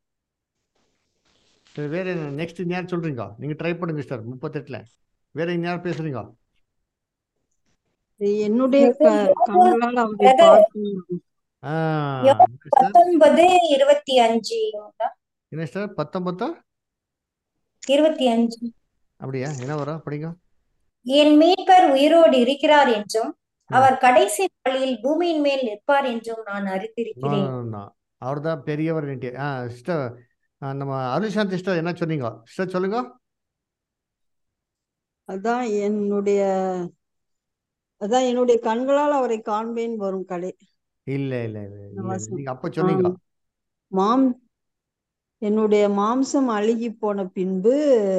சரி வேற என்ன நெக்ஸ்ட் யார் சொல்றீங்க நீங்க ட்ரை பண்ணுங்க சார் முப்பத்தெட்டுல வேற யார் பேசுறீங்க என்னுடைய க- கண்களால் அவரை பார்க்கும் ஆ யோபு sister, பத்தொன்பது இருபத்தி அஞ்சு என்ன சிஸ்டர் பத்தொன்பத்தா இருபத்தி அஞ்சு அப்படியா என்ன வரும் படிங்க என் மீட்பர் உயிரோடு இருக்கிறார் என்றும் ம் அவர் கடைசி நாளில் பூமியின் மேல் நிற்பார் என்றும் நான் நோ அறிந்திருக்கிறேன் நோ அவர் தான் பெரியவர் ஆ சிஸ்டர் நம்ம அருள்சாந்தி சிஸ்டர் என்ன சொன்னீங்க சிஸ்டர் சொல்லுங்க அதான் என்னுடைய அதான் என்னுடைய கண்களால் அவரை காண்பேன் வரும் கடை இல்ல இல்ல இல்ல இந்த இல்ல வசனம். நீங்க அப்ப சொன்னீங்க ஆம். மாம் என்னுடைய மாம்சம் அழுகி போன பின்பு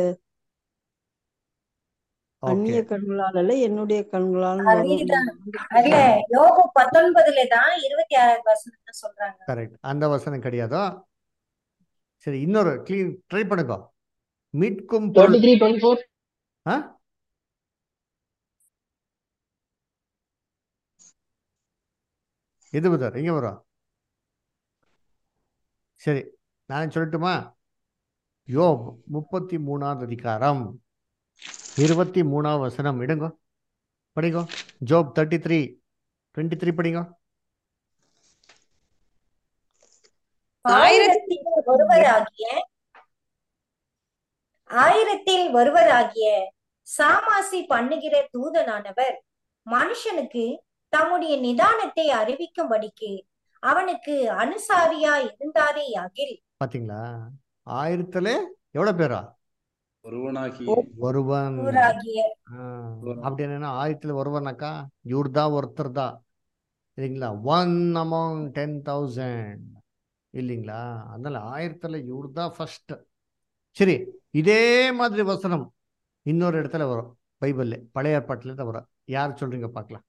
ஓகே அந்நிய கண்களால் அல்ல என்னுடைய கண்களால் வரும் அதேதான் அல்ல யோபு பத்தொன்பதுல தான் இருபத்தி ஆறாவது வசனத்தை சொல்றாங்க கரெக்ட் அந்த வசனம் கிடையாதோ சரி இன்னொரு க்ளீன் ட்ரை பண்ணுங்க மீட்கும் டுவெண்ட்டி பொருள் த்ரீ டுவெண்ட்டி ஃபோர் ஆ எது பதர் எங்க வரும் சரி நான் சொல்லட்டுமா யோப் முப்பத்தி மூணாவது அதிகாரம் இருபத்தி மூணாவது வசனம் இடுங்க படிங்க Job thirty three twenty three படிங்க ஆயிரத்தில் ஒருவராகிய ஆயிரத்தில் ஒருவராகிய சாமாசி பண்ணுகிற தூதனானவர் மனுஷனுக்கு தம்முடைய நிதானத்தை அறிவிக்கும்படிக்கு அவனுக்கு அனுசாரியா இருந்தாரே யாகில் பாத்தீங்களா ஆயிரத்துல எவ்வளவு பேரா ஒருவனாகி ஒருவன் ஊராகிய ஆ, அப்படி என்னன்னா ஆயிரத்துல ஒருவனாக்கா இவர் தான் ஒருத்தர் தான் இல்லைங்களா ஒன் அமௌங் டென் தௌசண்ட் இல்லைங்களா அதனால ஆயிரத்துல இவர் தான் ஃபர்ஸ்ட் சரி இதே மாதிரி வசனம் இன்னொரு இடத்துல வரும் பைபிள்ல பழைய ஏற்பாட்டுல தான் வரும் யார் சொல்றீங்க பார்க்கலாம்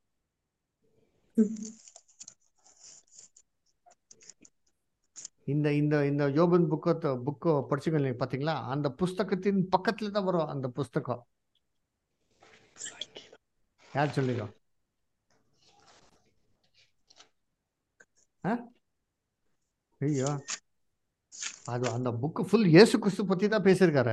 இந்த இந்த இந்த யோபன் புக்கத்தை புக்கை படிச்சுங்க நீங்க பாத்தீங்களா அந்த புஸ்தகத்தின் பக்கத்துல தான் வரும் அந்த புஸ்தகம் யார் சொல்லுங்க ஆ? ஐயோ அது அந்த புக்கு ஃபுல் இயேசு கிறிஸ்து பத்தி தான் பேசியிருக்காரு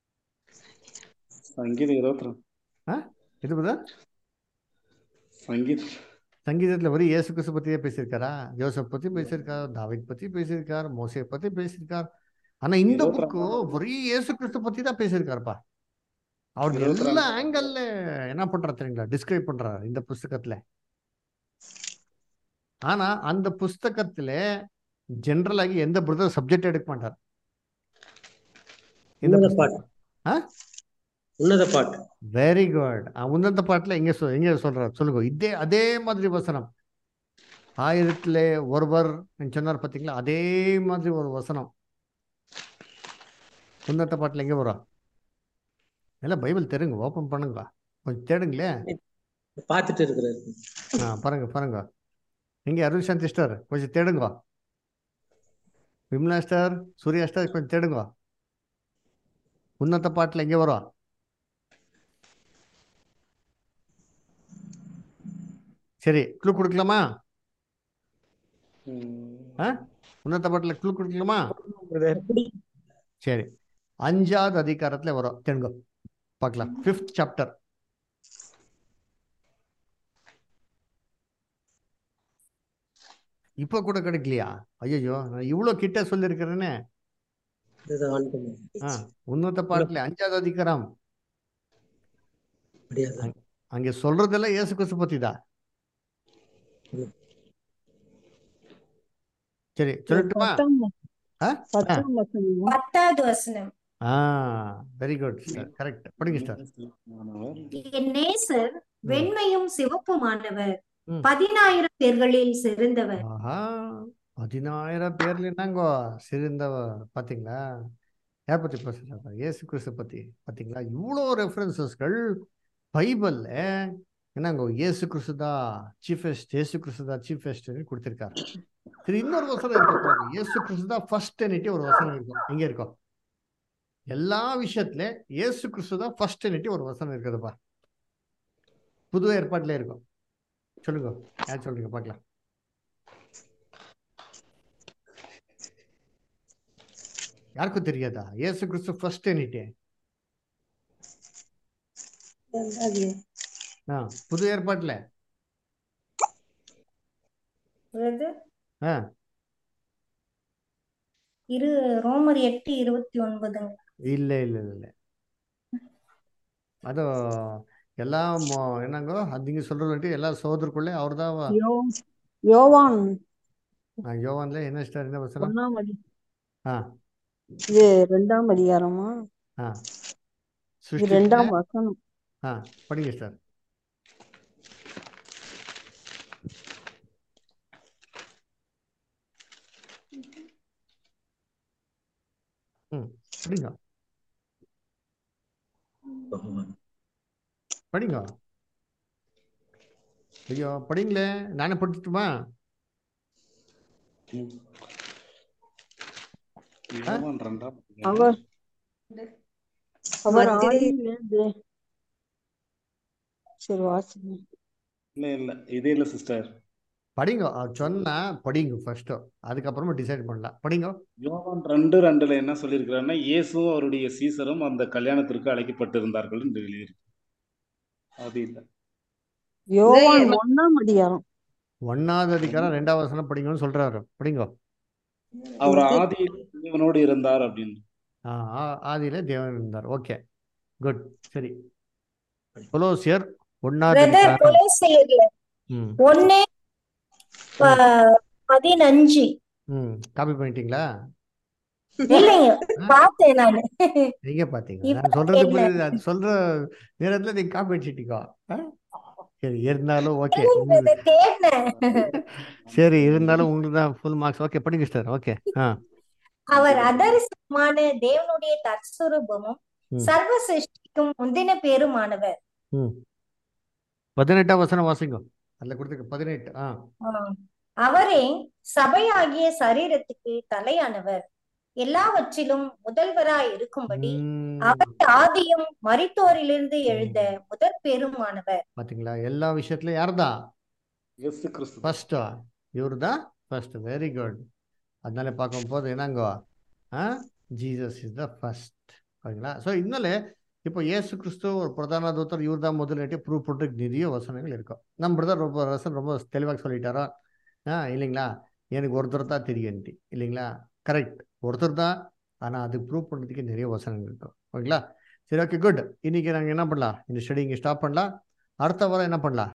சங்கீதம் இருபத்தி ரெண்டு ஆ இது புதா சங்கீதம் சங்கீதத்துல வரி இயேசு கிறிஸ்து பத்தி தான் பேசியிருக்காரா ஜோசப் பத்தி பேசியிருக்கார் தாவீத் பத்தி பேசியிருக்கார் மோசே பத்தி பேசியிருக்கார் ஆனா இந்த இருபத்தி புக்கு ஒரே இயேசு கிறிஸ்து பத்தி தான் பேசியிருக்காருப்பா அவர் இருபத்தி எல்லா ரெண்டு. ஆங்கிள் என்ன பண்றாரு தெரியுங்களா டிஸ்கிரைப் பண்றாரு இந்த புஸ்தகத்துல ஆனா அந்த புஸ்தகத்துல ஜென்ரலாகி எந்த பிரதர் சப்ஜெக்ட் எடுக்க மாட்டார் இந்த உன்னத புஸ்தகம் பாட்டு ஆ உன்னத பாட்டு வெரி குட் உன்னத பாட்டுல எங்க சொல் எங்க சொல்றாரு சொல்லுங்க இதே அதே மாதிரி வசனம் ஆயிரத்துல ஒருவர் நீங்க சொன்னார் பாத்தீங்களா அதே மாதிரி ஒரு வசனம் உன்னத பாட்டுல எங்க வரும் எல்லாம் பைபிள் தெரியுங்க ஓபன் பண்ணுங்க கொஞ்சம் தேடுங்களே பார்த்துட்டு இருக்கிறாரு ஆ பாருங்க பாருங்க எங்க அருள் சாந்தி ஸ்டார் கொஞ்சம் தேடுங்க விமலா ஸ்டார் சூர்யா ஸ்டார் கொஞ்சம் தேடுங்க உன்னத பாட்டுல எங்க வரும் சரி க்ளூ கொடுக்கலாமா ஆ உன்னத பாட்டுல க்ளூ கொடுக்கலாமா சரி அஞ்சாவது அதிகாரத்துல வரும் தேடுங்க பார்க்கலாம் ஃபிஃப்த் சாப்டர் இப்போ கூட கிடைக்கலையா ஐயோ நான் இவ்வளோ கிட்ட சொல்லியிருக்கிறேனே இதுதான் வந்துட்டோம். ஆ உன்னத பாட்டுல அஞ்சாவது அதிகாரம் முடியாது அங்க- அங்க சொல்றதெல்லாம் இயேசு கிறிஸ்து பத்தி தான் ம். சரி சொல்லட்டுமா பத்தாம் வ- ஆ பத்தாம் வசனம் பத்தாவது வசனம் ஆ வெரி குட் சார் கரெக்ட் படிங்க சார் என் நேசர் வெண்மையும் சிவப்புமானவர் ம். பதினாயிரம் பேர்களில் சிறந்தவர் ஆஹா பதினாயிரம் பேர்ல என்னங்கோ சிறந்தவர் பாத்தீங்களா யார் பத்தி பேசுறாங்க இயேசு கிறிஸ்து பத்தி பாத்தீங்களா இவ்வளோ ரெஃபரன்சஸ்கள் பைபிள்ல என்னங்கோ இயேசு கிறிஸ்து தான் சீஃபெஸ்ட் இயேசு கிறிஸ்து தான் சீஃபெஸ்ட் கொடுத்திருக்காரு சரி இன்னொரு வசனம் இருக்கு பாருங்க இயேசு கிறிஸ்து தான் ஃபர்ஸ்ட் ஒரு வசனம் இருக்கும் எங்க இருக்கும் எல்லா விஷயத்துல இயேசு கிறிஸ்து தான் ஃபர்ஸ்ட் ஒரு வசனம் இருக்குதுப்பா புது ஏற்பாட்டுல இருக்கும் சொல்லுங்க யார் சொல்றீங்க பார்க்கலாம் யாருக்கும் தெரியாதா இயேசு கிறிஸ்து ஃபர்ஸ்ட் எனிட்டே ஆ புது ஏற்பாட்டுல அதாவது ஆ இரு ரோமர் எட்டு இருபத்தி ஒன்பதுங்க இல்லை இல்லை இல்லை அது எல்லாம் மொ- என்னங்கோ அது நீங்க சொல்றது வந்துட்டு எல்லா சோதருக்குள்ளே அவர் தான் யோ யோவான் யோவான்ல என்ன ஸ்டார் என்ன வசனம் ஒண்ணாம் அடி ஆ இது ரெண்டாம் அதிகாரமா ஆ இது சிருஷ்டிப்புல ரெண்டாம் வசனம் ஆ படிங்க ஸ்டார் ம் படிங்க படிங்க ஐயோ படிங்களே நானே படிச்சுட்டுமா ஆ யோவான் ரெண்டாம் அதிகாரம். அவர் அவர் மத்திய ஆதியிலே தே- சரி வாசிங்க இல்ல இல்ல இதே இல்ல சிஸ்டர் படிங்க அவர் சொன்னா படிங்க ஃபர்ஸ்ட் அதுக்கப்புறமா டிசைட் பண்ணலாம் படிங்க யோவான் ரெண்டு ரெண்டுல என்ன சொல்லியிருக்கிறாருன்னா இயேசுவும் அவருடைய சீசரும் அந்த கல்யாணத்திற்கு அழைக்கப்பட்டிருந்தார்கள் என்று எழுதியிருக்கு அது இல்ல யோவான் இதே ஒண்ணாம் அதிகாரம் ஒன்னாவது அதிகாரம் ரெண்டாவது வசனம் படிங்கன்னு சொல்றாரு படிங்க அவர் ஆதியில் தேவனோடு இருந்தார் அப்படின்னு ஆ ஆ- ஆதியில தேவன் இருந்தார் ஓகே குட் சரி கொலோசியர் ஒன்னாவது பிரதர் அதிகாரம் கொலோசையர்ல ம் ஒண்ணு ம் ப- பதினஞ்சு ம் காப்பி பண்ணிட்டீங்களா இல்லைங்க ஆ பார்த்தேன் நானு எங்க பாத்தீங்க இப்ப நான் சொல்றது என்ன புரியுது அது சொல்ற நேரத்துல நீங்க காப்பி அடிச்சிட்டீங்க ஆ? சரி இருந்தாலும் ஓகே இல்லைங்க brother, தேடினேன் சரி இருந்தாலும் உங்களுக்கு தான் ஃபுல் மார்க்ஸ் ஓகே படிங்க சார் ஓகே ஆ அவர் அதரிசனமான தேவனுடைய தற்சுரூபமும் ம் சர்வ சிருஷ்டிக்கும் முந்தின பேருமானவர் ம் பதினெட்டாம் வசனம் வாசிங்க அதுல கொடுத்துருக்கு பதினெட்டு ஆ ஆம். அவரே சபையாகிய சரீரத்துக்கு தலையானவர் எல்லாவற்றிலும் முதல்வராய் இருக்கும்படி ம் அவர் ஆதியும் மரித்தோரிலிருந்து எழுந்த ம். முதற் பேருமானவர் பாத்தீங்களா எல்லா விஷயத்துலயும் யார்தான் இயேசு கிறிஸ்து ஃபர்ஸ்டா இவர் தான் ஃபர்ஸ்ட் வெரி குட் அதனால பார்க்கும்போது என்னங்கோ ah Jesus is the first ஓகேங்களா ஸோ இதனால இப்போ இயேசு கிறிஸ்து ஒரு பிரதான தூத்தர் இவர் தான் முதலிட்டு ப்ரூவ் பண்ணுறதுக்கு நிறைய வசனங்கள் இருக்கும் நம்ம பிரதர் ரொம்ப ரசன் ரொம்ப தெளிவாக சொல்லிட்டாரோ ஆ இல்லைங்களா எனக்கு ஒருத்தர் தான் தெரியும்ட்டு இல்லைங்களா கரெக்ட் ஒருத்தர் தான் ஆனால் அது ப்ரூவ் பண்ணுறதுக்கு நிறைய வசனங்கள் இருக்கும் ஓகேங்களா சரி ஓகே குட் இன்னைக்கு நாங்கள் என்ன பண்ணலாம் இந்த ஸ்டடி இங்கே ஸ்டாப் பண்ணலாம் அடுத்த வாரம் என்ன பண்ணலாம்